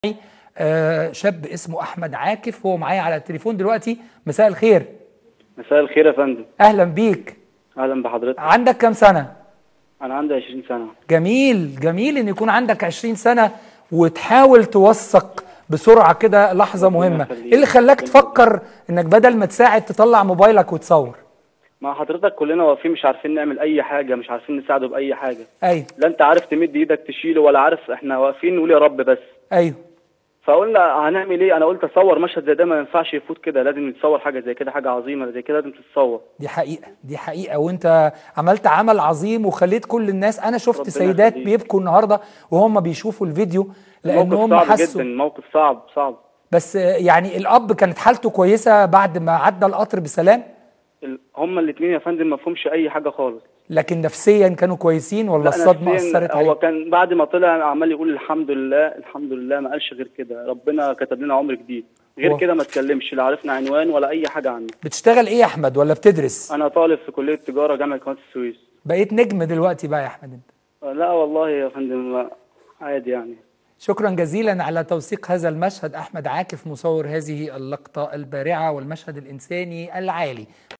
آه، شاب اسمه احمد عاكف هو معايا على التليفون دلوقتي مساء الخير مساء الخير يا فندم اهلا بيك اهلا بحضرتك عندك كام سنه انا عندي 20 سنه جميل جميل ان يكون عندك 20 سنه وتحاول توثق بسرعه كده لحظه ربنا مهمه يخليك. ايه اللي خلاك ربنا تفكر انك بدل ما تساعد تطلع موبايلك وتصور مع حضرتك كلنا واقفين مش عارفين نعمل اي حاجه مش عارفين نساعده باي حاجه ايوه لا انت عارف تمد ايدك تشيله ولا عارف احنا واقفين نقول يا رب بس ايوه فقلنا هنعمل ايه انا قلت اصور مشهد زي ده ما ينفعش يفوت كده لازم نتصور حاجه زي كده حاجه عظيمه زي كده لازم تتصور دي حقيقة دي حقيقة وانت عملت عمل عظيم وخليت كل الناس انا شفت ربنا سيدات يخليك. بيبكوا النهاردة وهم بيشوفوا الفيديو لان موقف هم صعب حسوا جدا موقف صعب صعب بس يعني الاب كانت حالته كويسة بعد ما عدى القطر بسلام ال- هما الاثنين يا فندم ما فهمش اي حاجه خالص لكن نفسيا كانوا كويسين ولا لا الصدمة نفسياً اثرت هو عليه كان بعد ما طلع عمال يقول الحمد لله الحمد لله ما قالش غير كده ربنا كتب لنا عمر جديد غير هو- كده ما اتكلمش لا عرفنا عنوان ولا اي حاجه عنه بتشتغل ايه يا احمد ولا بتدرس انا طالب في كليه تجاره جامعه قناه السويس بقيت نجم دلوقتي بقى يا احمد انت لا والله يا فندم عادي يعني شكرا جزيلا على توثيق هذا المشهد احمد عاكف مصور هذه اللقطة البارعة والمشهد الانساني العالي